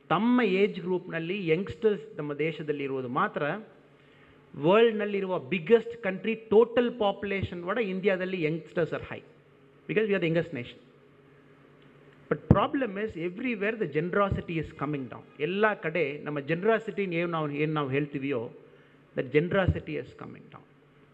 ತಮ್ಮ age ಗ್ರೂಪ್ನಲ್ಲಿ youngsters ನಮ್ಮ ದೇಶದಲ್ಲಿ ಇರುವುದು ಮಾತ್ರ ವರ್ಲ್ಡ್ನಲ್ಲಿರುವ ಬಿಗ್ಗೆಸ್ಟ್ ಕಂಟ್ರಿ ಟೋಟಲ್ ಪಾಪ್ಯುಲೇಷನ್ ಒಡ ಇಂಡಿಯಾದಲ್ಲಿ youngsters are high because we are the youngest nation but problem is everywhere the generosity is coming down ಎಲ್ಲ ಕಡೆ ನಮ್ಮ ಜನ್ರಾಸಿಟಿ ಏನು ನಾವು ಏನು ನಾವು ಹೇಳ್ತೀವಿಯೋ the generosity is coming down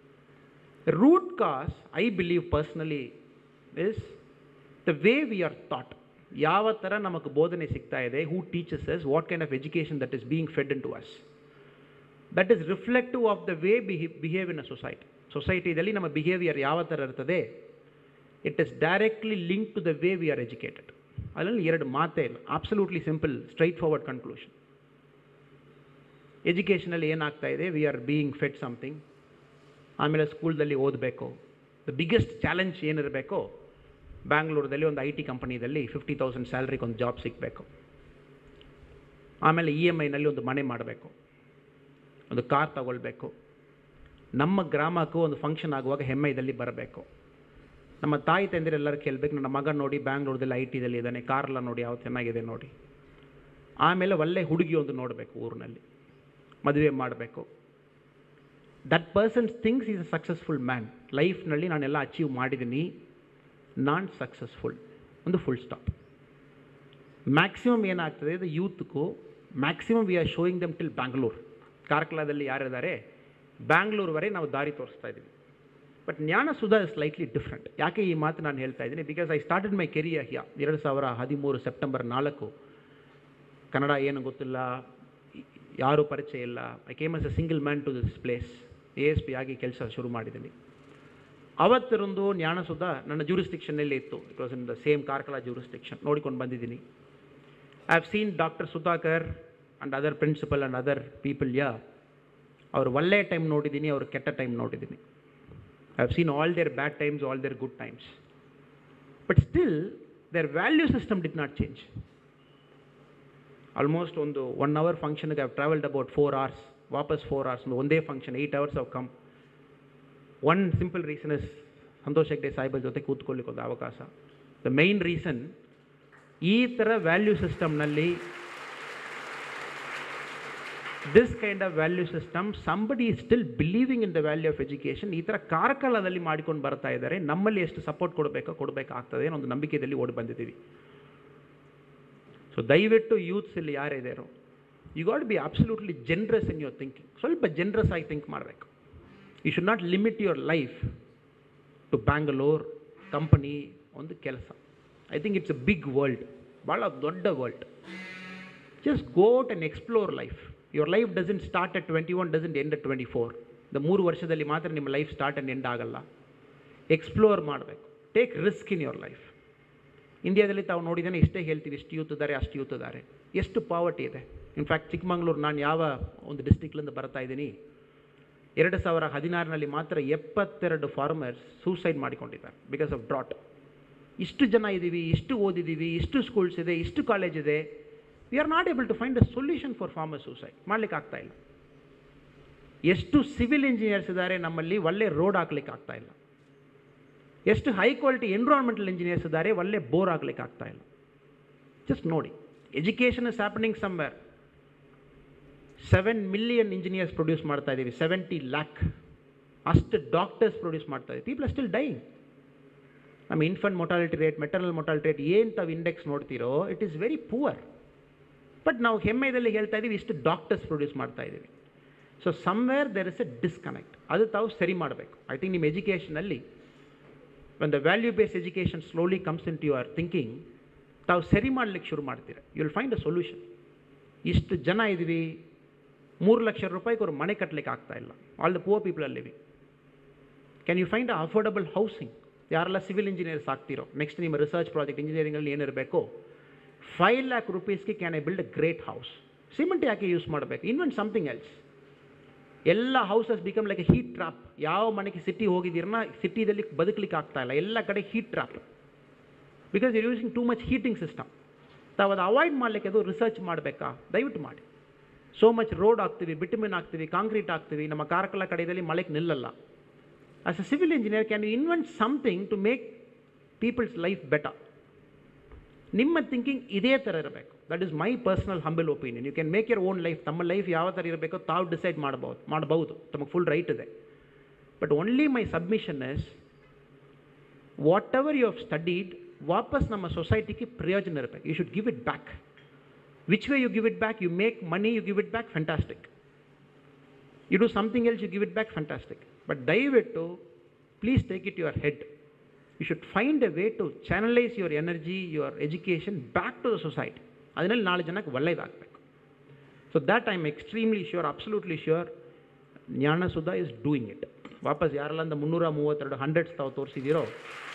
root cause I believe personally is the way we are taught ಯಾವ ಥರ ನಮಗೆ ಬೋಧನೆ ಸಿಗ್ತಾ ಇದೆ who teachers is what kind of education that is being Fed into us that is reflective of the way ಬಿಹಿ behave in a society ಸೊಸೈಟಿದಲ್ಲಿ ನಮ್ಮ behaviour ಯಾವ ಥರ ಇರ್ತದೆ it is directly link to the way we are educated ಅದರಲ್ಲಿ ಎರಡು ಮಾತೇ ಇಲ್ಲ absolutely simple straightforward conclusion ಎಜುಕೇಷನಲ್ಲಿ ಏನಾಗ್ತಾ ಇದೆ we are being fed something ಆಮೇಲೆ ಸ್ಕೂಲ್ದಲ್ಲಿ ಓದಬೇಕು ದ ಬಿಗ್ಗೆಸ್ಟ್ ಚಾಲೆಂಜ್ ಏನಿರಬೇಕೋ ಬ್ಯಾಂಗ್ಳೂರದಲ್ಲಿ ಒಂದು ಐ ಟಿ ಕಂಪನಿದಲ್ಲಿ ಫಿಫ್ಟಿ ತೌಸಂಡ್ ಸ್ಯಾಲ್ರಿಗೆ ಒಂದು ಜಾಬ್ ಸಿಗಬೇಕು ಆಮೇಲೆ ಇ ಎಮ್ ಐನಲ್ಲಿ ಒಂದು ಮನೆ ಮಾಡಬೇಕು ಒಂದು ಕಾರ್ ತಗೊಳ್ಬೇಕು ನಮ್ಮ ಗ್ರಾಮಕ್ಕೂ ಒಂದು ಫಂಕ್ಷನ್ ಆಗುವಾಗ ಹೆಮ್ಮೆದಲ್ಲಿ ಬರಬೇಕು ನಮ್ಮ ತಾಯಿ ತಂದಿರು ಎಲ್ಲರೂ ಕೇಳಬೇಕು ನನ್ನ ಮಗ ನೋಡಿ ಬ್ಯಾಂಗ್ಳೂರದಲ್ಲಿ ಐ ಟಿದಲ್ಲಿ ಇದ್ದಾನೆ ಕಾರೆಲ್ಲ ನೋಡಿ ಯಾವ ಚೆನ್ನಾಗಿದೆ ನೋಡಿ ಆಮೇಲೆ ಒಳ್ಳೆ ಹುಡುಗಿ ಒಂದು ನೋಡಬೇಕು ಊರಿನಲ್ಲಿ ಮದುವೆ ಮಾಡಬೇಕು that persons things is a successful man ಲೈಫ್ನಲ್ಲಿ ನಾನೆಲ್ಲ ಅಚೀವ್ ಮಾಡಿದ್ದೀನಿ ನಾನ್ ಸಕ್ಸಸ್ಫುಲ್ ಒಂದು ಫುಲ್ ಸ್ಟಾಪ್ ಮ್ಯಾಕ್ಸಿಮಮ್ ಏನಾಗ್ತದೆ ಇದು ಯೂತ್ಗೂ maximum we are showing them till Bangalore ಕಾರ್ಕಳದಲ್ಲಿ ಯಾರಿದ್ದಾರೆ ಬ್ಯಾಂಗ್ಳೂರ್ವರೆಗೆ ನಾವು ದಾರಿ ತೋರಿಸ್ತಾ ಇದ್ದೀವಿ ಬಟ್ ಜ್ಞಾನ ಸುಧಾ ಸ್ಲೈಟ್ಲಿ ಡಿಫ್ರೆಂಟ್ ಯಾಕೆ ಈ ಮಾತು ನಾನು ಹೇಳ್ತಾ ಇದ್ದೀನಿ because I started my career here ಎರಡು ಸಾವಿರ ಹದಿಮೂರು ಸೆಪ್ಟೆಂಬರ್ ನಾಲ್ಕು ಕನ್ನಡ ಏನು ಗೊತ್ತಿಲ್ಲ ಯಾರೂ ಪರಿಚಯ ಇಲ್ಲ I came as a single man to this place A S P ಆಗಿ ಕೆಲಸ ಶುರು ಮಾಡಿದ್ದೀನಿ ಅವತ್ತರೊಂದು ಜ್ಞಾನಸುಧ ನನ್ನ ಜ್ಯೂರಿಸ್ಟಿಕ್ಷನಲ್ಲಿ ಇತ್ತು it was in the same Karkala jurisdiction ನೋಡಿಕೊಂಡು ಬಂದಿದ್ದೀನಿ I have seen doctor Sudhakar and other principal and other people yeah ಅವ್ರು ಒಳ್ಳೆ ಟೈಮ್ ನೋಡಿದ್ದೀನಿ ಅವ್ರು ಕೆಟ್ಟ ಟೈಮ್ ನೋಡಿದ್ದೀನಿ I have seen all their bad times all their good times but still their value system did not change almost ಒಂದು one hour ಫಂಕ್ಷನ್ಗೆ I've travelled about four hours ವಾಪಸ್ four hours ಒಂದೇ function eight hours of come one simple reason is Santosh Hegde ಸಾಹೇಬರ ಜೊತೆ ಕೂತ್ಕೊಳ್ಳಿಕ್ಕೆ ಒಂದು ಅವಕಾಶ the main reason ಈ ಥರ ವ್ಯಾಲ್ಯೂ ಸಿಸ್ಟಮ್ನಲ್ಲಿ this kind of value system somebody still believing in the value of education ಈ ಥರ ಕಾರ್ಕಳದಲ್ಲಿ ಮಾಡಿಕೊಂಡು ಬರ್ತಾ ಇದ್ದಾರೆ ನಮ್ಮಲ್ಲಿ ಎಷ್ಟು ಸಪೋರ್ಟ್ ಕೊಡಬೇಕೋ ಕೊಡಬೇಕಾಗ್ತದೆ ಅನ್ನೋ ಒಂದು ನಂಬಿಕೆಯಲ್ಲಿ ಓಡಿ ಬಂದಿದ್ದೀವಿ ಸೊ ದಯವಿಟ್ಟು ಯೂತ್ಸ್ ಇಲ್ಲಿ ಯಾರಿದ್ದಾರೋ you got be absolutely generous in your thinking ಸ್ವಲ್ಪ ಜನ್ರಸ್ ಆಗಿ ಥಿಂಕ್ ಮಾಡಬೇಕು you should not limit your life to Bangalore company ಒಂದು ಕೆಲಸ I think it's a big world ಭಾಳ ದೊಡ್ಡ world just go out and explore life your life doesn't start at twenty one doesn't end at twenty four the ಮೂರು ವರ್ಷದಲ್ಲಿ ಮಾತ್ರ ನಿಮ್ಮ life start and end ಆಗಲ್ಲ explore ಮಾಡಬೇಕು take risk in your life ಇಂಡಿಯಾದಲ್ಲಿ ತಾವು ನೋಡಿದ್ದೇನೆ ಇಷ್ಟೇ ಹೇಳ್ತೀವಿ ಇಷ್ಟು ಯೂತ್ ಇದ್ದಾರೆ ಅಷ್ಟು ಯೂತ್ ಇದ್ದಾರೆ ಎಷ್ಟು ಪಾವರ್ಟಿ ಇದೆ ಇನ್ಫ್ಯಾಕ್ಟ್ ಚಿಕ್ಕಮಂಗ್ಳೂರು ನಾನು ಯಾವ ಒಂದು ಡಿಸ್ಟಿಕ್ಲಿಂದ ಬರ್ತಾ ಇದ್ದೀನಿ ಎರಡು ಸಾವಿರ ಹದಿನಾರರಲ್ಲಿ ಮಾತ್ರ ಎಪ್ಪತ್ತೆರಡು ಫಾರ್ಮರ್ಸ್ ಸೂಸೈಡ್ ಮಾಡಿಕೊಂಡಿದ್ದಾರೆ ಬಿಕಾಸ್ ಆಫ್ ಡ್ರಾಟ್ ಇಷ್ಟು ಜನ ಇದ್ದೀವಿ ಇಷ್ಟು ಓದಿದ್ದೀವಿ ಇಷ್ಟು ಸ್ಕೂಲ್ಸ್ ಇದೆ ಇಷ್ಟು ಕಾಲೇಜ್ ಇದೆ we are not able to find a solution for farmer suicide ಮಾಡ್ಲಿಕ್ಕೆ ಆಗ್ತಾ ಇಲ್ಲ ಎಷ್ಟು ಸಿವಿಲ್ ಇಂಜಿನಿಯರ್ಸ್ ಇದ್ದಾರೆ ನಮ್ಮಲ್ಲಿ ಒಳ್ಳೆ ರೋಡ್ ಹಾಕ್ಲಿಕ್ಕೆ ಆಗ್ತಾ ಇಲ್ಲ ಎಷ್ಟು ಹೈ ಕ್ವಾಲಿಟಿ ಎನ್ವಿರಾನ್ಮೆಂಟಲ್ ಇಂಜಿನಿಯರ್ಸ್ ಇದ್ದಾರೆ ಒಳ್ಳೆ ಬೋರ್ ಹಾಕ್ಲಿಕ್ಕೆ ಆಗ್ತಾ ಇಲ್ಲ ಜಸ್ಟ್ ನೋಡಿ education is happening somewhere seven million engineers produce ಮಾಡ್ತಾ ಇದ್ದೀವಿ ಸೆವೆಂಟಿ ಲ್ಯಾಕ್ ಅಷ್ಟು ಡಾಕ್ಟರ್ಸ್ ಪ್ರೊಡ್ಯೂಸ್ ಮಾಡ್ತಾ ಇದ್ದೀವಿ ಪೀಪಲ್ ಆರ್ ಸ್ಟಿಲ್ ಡೈಯಿಂಗ್ ನಮ್ಮ infant mortality rate maternal mortality rate ಏನು ತಾವು ಇಂಡೆಕ್ಸ್ ನೋಡ್ತೀರೋ it is very poor but ನಾವು ಹೆಮ್ಮೆದಲ್ಲಿ ಹೇಳ್ತಾ ಇದ್ದೀವಿ ಇಷ್ಟು ಡಾಕ್ಟರ್ಸ್ ಪ್ರೊಡ್ಯೂಸ್ ಮಾಡ್ತಾ ಇದ್ದೀವಿ so somewhere there is a disconnect ಅದು ತಾವು ಸರಿ ಮಾಡಬೇಕು ಐ ಥಿಂಕ್ ನಿಮ್ಮ ಎಜುಕೇಷನಲ್ಲಿ when the value based education slowly comes into your thinking ತಾವು ಸರಿ ಮಾಡಲಿಕ್ಕೆ ಶುರು ಮಾಡ್ತೀರ you will find a solution ಇಷ್ಟು ಜನ ಇದ್ದೀವಿ ಮೂರು ಲಕ್ಷ ರೂಪಾಯಿಗೆ ಅವ್ರು ಮನೆ ಕಟ್ಟಲಿಕ್ಕೆ ಆಗ್ತಾ ಇಲ್ಲ all the poor people are living can you find a affordable housing ಯಾರೆಲ್ಲ ಸಿವಿಲ್ ಇಂಜಿನಿಯರ್ಸ್ ಆಗ್ತಿರೋ ನೆಕ್ಸ್ಟ್ ನಿಮ್ಮ ರಿಸರ್ಚ್ ಪ್ರಾಜೆಕ್ಟ್ ಇಂಜಿನಿಯರಿಂಗಲ್ಲಿ ಏನಿರಬೇಕು ಫೈವ್ ಲ್ಯಾಕ್ ರುಪೀಸ್ಗೆ can I build a great house cement ಯಾಕೆ ಯೂಸ್ ಮಾಡಬೇಕು ಇನ್ವೆಂಟ್ ಸಮಥಿಂಗ್ ಎಲ್ಸ್ ಎಲ್ಲ houses become like a heat trap ಯಾವ ಮನೆಗೆ ಸಿಟಿ ಹೋಗಿದ್ದೀರನ್ನ ಸಿಟಿದಲ್ಲಿ ಬದುಕಲಿಕ್ಕೆ ಆಗ್ತಾ ಇಲ್ಲ ಎಲ್ಲ ಕಡೆ heat trap because you using too much heating system ತಾವು ಅದು ಅವಾಯ್ಡ್ ಮಾಡಲಿಕ್ಕೆ ಅದು ರಿಸರ್ಚ್ ಮಾಡಬೇಕಾ ದಯವಿಟ್ಟು ಮಾಡಿ ಸೋ ಮಚ್ ರೋಡ್ ಹಾಕ್ತೀವಿ ಬಿಟಮಿನ್ ಹಾಕ್ತೀವಿ ಕಾಂಕ್ರೀಟ್ ಹಾಕ್ತೀವಿ ನಮ್ಮ ಕಾರ್ಕಳ ಕಡೆಯಲ್ಲಿ ಮಳೆಗೆ ನಿಲ್ಲಲ್ಲ as a civil engineer can you invent something to make people's life better ನಿಮ್ಮ ಥಿಂಕಿಂಗ್ ಇದೇ ಥರ ಇರಬೇಕು that is my personal humble opinion you can make your own life ತಮ್ಮ ಲೈಫ್ ಯಾವ ಥರ ಇರಬೇಕೋ ತಾವು ಡಿಸೈಡ್ ಮಾಡ್ಬೋದು ಮಾಡಬಹುದು ತಮಗೆ ಫುಲ್ ರೈಟ್ ಇದೆ but only my submission is whatever you have studied ವಾಪಸ್ ನಮ್ಮ ಸೊಸೈಟಿಗೆ ಪ್ರಯೋಜನ ಇರಬೇಕು you should give it back which way you give it back you make money you give it back fantastic you do something else you give it back fantastic but ದಯವಿಟ್ಟು please take it your head you should find a way to channelise your energy your education back to the society ಅದರಲ್ಲಿ ನಾಳೆ ಜನಕ್ಕೆ ಒಳ್ಳೇದಾಗಬೇಕು so that I am extremely sure absolutely sure Jnanasudha is doing it ವಾಪಸ್ ಯಾರೆಲ್ಲ ಅಂದ ಮುನ್ನೂರ ಮೂವತ್ತೆರಡು hundreds ತಾವು ತೋರಿಸಿದ್ದೀರೋ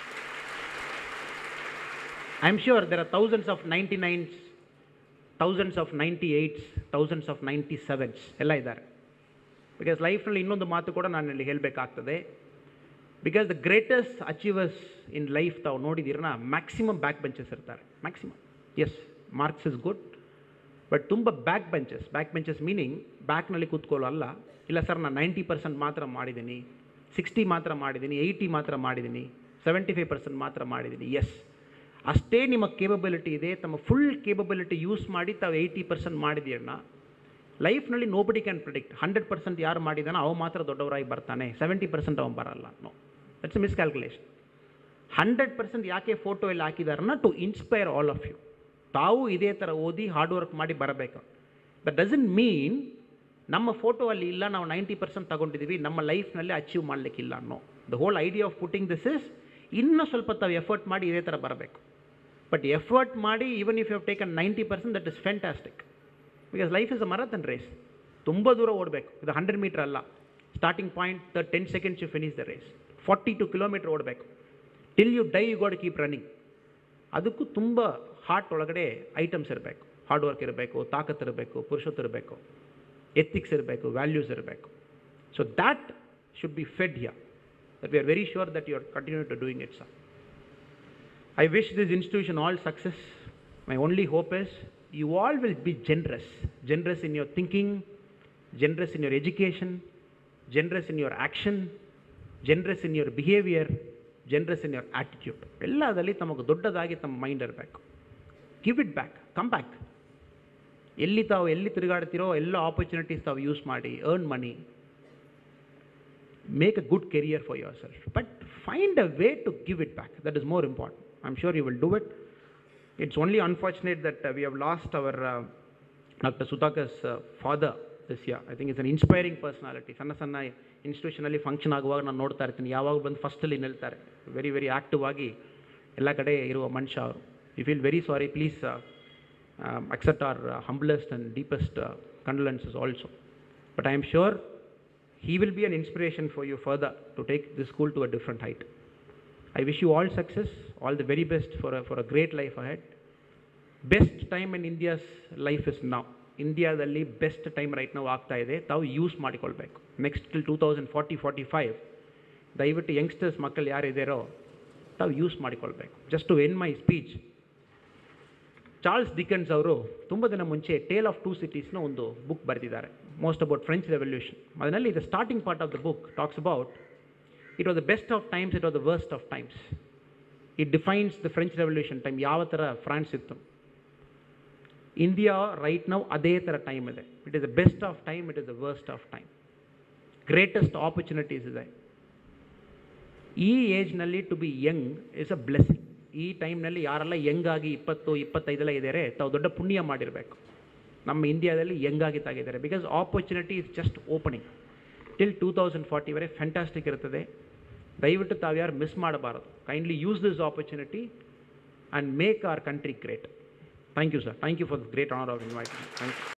I am sure there are thousands of ninety nines thousands of ninety eights thousands of ninety sevens ಎಲ್ಲ ಇದ್ದಾರೆ ಬಿಕಾಸ್ ಲೈಫ್ನಲ್ಲಿ ಇನ್ನೊಂದು ಮಾತು ಕೂಡ ನಾನು ಇಲ್ಲಿ ಹೇಳಬೇಕಾಗ್ತದೆ because the greatest achievers in life ತಾವು ನೋಡಿದ್ದೀರನ್ನ ಮ್ಯಾಕ್ಸಿಮಮ್ ಬ್ಯಾಕ್ ಬೆಂಚಸ್ ಇರ್ತಾರೆ maximum S marks is good but ತುಂಬ back benches back benches meaning ಬ್ಯಾಕ್ನಲ್ಲಿ ಕೂತ್ಕೊಳ್ಳಲ್ಲ ಇಲ್ಲ ಸರ್ ನಾನು ನೈಂಟಿ ಪರ್ಸೆಂಟ್ ಮಾತ್ರ ಮಾಡಿದ್ದೀನಿ ಸಿಕ್ಸ್ಟಿ ಮಾತ್ರ ಮಾಡಿದ್ದೀನಿ ಏಯ್ಟಿ ಮಾತ್ರ ಮಾಡಿದ್ದೀನಿ ಸೆವೆಂಟಿ ಫೈವ್ ಪರ್ಸೆಂಟ್ ಮಾತ್ರ ಮಾಡಿದ್ದೀನಿ ಎಸ್ ಅಷ್ಟೇ ನಿಮ್ಮ ಕೇಪಬಿಲಿಟಿ ಇದೆ ತಮ್ಮ ಫುಲ್ ಕೇಪಬಿಲಿಟಿ ಯೂಸ್ ಮಾಡಿ ತಾವು ಏಯ್ಟಿ ಪರ್ಸೆಂಟ್ ಮಾಡಿದೀರನ್ನ ಲೈಫ್ನಲ್ಲಿ nobody can predict hundred percent ಯಾರು ಮಾಡಿದಾನೋ ಅವ ಮಾತ್ರ ದೊಡ್ಡವರಾಗಿ ಬರ್ತಾನೆ ಸೆವೆಂಟಿ ಪರ್ಸೆಂಟ್ ಅವನು ಬರಲ್ಲ no that's miscalculation hundred percent ಯಾಕೆ ಫೋಟೋ ಎಲ್ಲ ಹಾಕಿದಾರನ್ನ to inspire all of you ತಾವು ಇದೇ ಥರ ಓದಿ ಹಾರ್ಡ್ ವರ್ಕ್ ಮಾಡಿ ಬರಬೇಕು ದಟ್ ಡಸಂಟ್ ಮೀನ್ ನಮ್ಮ ಫೋಟೋ ಅಲ್ಲಿ ಇಲ್ಲ ನಾವು ನೈಂಟಿ ಪರ್ಸೆಂಟ್ ತಗೊಂಡಿದ್ದೀವಿ ನಮ್ಮ ಲೈಫ್ನಲ್ಲಿ ಅಚೀವ್ ಮಾಡಲಿಕ್ಕಿಲ್ಲ ಅನ್ನೋ the whole idea of putting this is ಇನ್ನೂ ಸ್ವಲ್ಪ ತಾವು ಎಫರ್ಟ್ ಮಾಡಿ ಇದೇ ಥರ ಬರಬೇಕು ಬಟ್ ಎಫರ್ಟ್ ಮಾಡಿ even if you have taken ninety percent that is fantastic because life is a marathon race ತುಂಬ ದೂರ ಓಡಬೇಕು ಇದು ಹಂಡ್ರೆಡ್ ಮೀಟರ್ ಅಲ್ಲ starting point the ten seconds you finish the race forty two kilometre ಓಡಬೇಕು till you die you got keep running ಅದಕ್ಕೂ ತುಂಬ heart ಒಳಗಡೆ items ಇರಬೇಕು ಹಾರ್ಡ್ ವರ್ಕ್ ಇರಬೇಕು ತಾಕತ್ ಇರಬೇಕು ಪುರುಷತ್ವ ಇರಬೇಕು ಎಥಿಕ್ಸ್ ಇರಬೇಕು ವ್ಯಾಲ್ಯೂಸ್ ಇರಬೇಕು so that should be fed here that we are very sure that you are continue to doing it sir I wish this institution all success. My only hope is you all will be generous. Generous in your thinking, generous in your education, generous in your action, generous in your behavior, generous in your attitude. ಎಲ್ಲದಲ್ಲಿ ತಮಗೆ ದೊಡ್ಡದಾಗಿ ತಮ್ಮ mind ಇರಬೇಕು give it back come back ಎಲ್ಲಿ ತಾವು ಎಲ್ಲಿ ತಿರುಗಾಡ್ತಿರೋ ಎಲ್ಲ ಆಪರ್ಚುನಿಟೀಸ್ ತಾವು ಯೂಸ್ ಮಾಡಿ earn money make a good career for yourself. But find a way to give it back. That is more important. I'm sure you will do it. It's only unfortunate that uh, we have lost our uh, Dr. Sutakar's uh, father this year. I think it's an inspiring personality. ಸಣ್ಣ ಸಣ್ಣ ಇನ್ಸ್ಟಿಟ್ಯೂಷನಲ್ಲಿ function ಆಗುವಾಗ ನಾನು ನೋಡ್ತಾ ಇರ್ತೀನಿ ಯಾವಾಗ ಬಂದು ಫಸ್ಟಲ್ಲಿ ನಿಲ್ತಾರೆ ವೆರಿ ವೆರಿ ಆ್ಯಕ್ಟಿವ್ ಆಗಿ ಎಲ್ಲ ಕಡೆ ಇರುವ ಮನುಷ್ಯ ಅವರು you feel very sorry please accept our humblest and deepest condolences also but I am sure he will be an inspiration for you further to take this school to a different height. I wish you all success, all the very best for a, for a great life ahead. Best time in India's life is now. ಇಂಡಿಯಾದಲ್ಲಿ best time right ನಾವು ಆಗ್ತಾ ಇದೆ ತಾವು use ಮಾಡಿಕೊಳ್ಬೇಕು next till two thousand forty forty five ದಯವಿಟ್ಟು youngsters ಮಕ್ಕಳು ಯಾರಿದ್ದಾರೋ ತಾವು ಯೂಸ್ ಮಾಡಿಕೊಳ್ಬೇಕು just to end my speech Charles Dickens ಅವರು ತುಂಬ ದಿನ ಮುಂಚೆ ಟೇಲ್ ಆಫ್ ಟೂ ಸಿಟೀಸ್ನ ಒಂದು ಬುಕ್ ಬರೆದಿದ್ದಾರೆ ಮೋಸ್ಟ್ ಅಬೌಟ್ ಫ್ರೆಂಚ್ ರೆವಲ್ಯೂಷನ್ ಅದರಲ್ಲಿ the starting part of the book talks about it was the best of times it was the worst of times it defines the French revolution time ಯಾವ ಥರ France ಇತ್ತು India right ನಾವು ಅದೇ ಥರ time ಇದೆ it is the best of time it is the worst of time greatest opportunities ಇದೆ ಈ ಏಜ್ನಲ್ಲಿ to be young is a blessing ಈ ಟೈಮ್ನಲ್ಲಿ ಯಾರೆಲ್ಲ ಯಂಗಾಗಿ ಇಪ್ಪತ್ತು ಇಪ್ಪತ್ತೈದೆಲ್ಲ ಇದ್ದಾರೆ ತಾವು ದೊಡ್ಡ ಪುಣ್ಯ ಮಾಡಿರಬೇಕು ನಮ್ಮ ಇಂಡಿಯಾದಲ್ಲಿ ಯಂಗಾಗಿ ತಾಗಿದ್ದಾರೆ because opportunity is just opening till two thousand forty ವರೆ ಫ್ಯಾಂಟಾಸ್ಟಿಕ್ ಇರ್ತದೆ ದಯವಿಟ್ಟು ತಾವು ಯಾರು ಮಿಸ್ ಮಾಡಬಾರದು kindly use this opportunity and make our country great thank you sir thank you for the great honour of invite thank you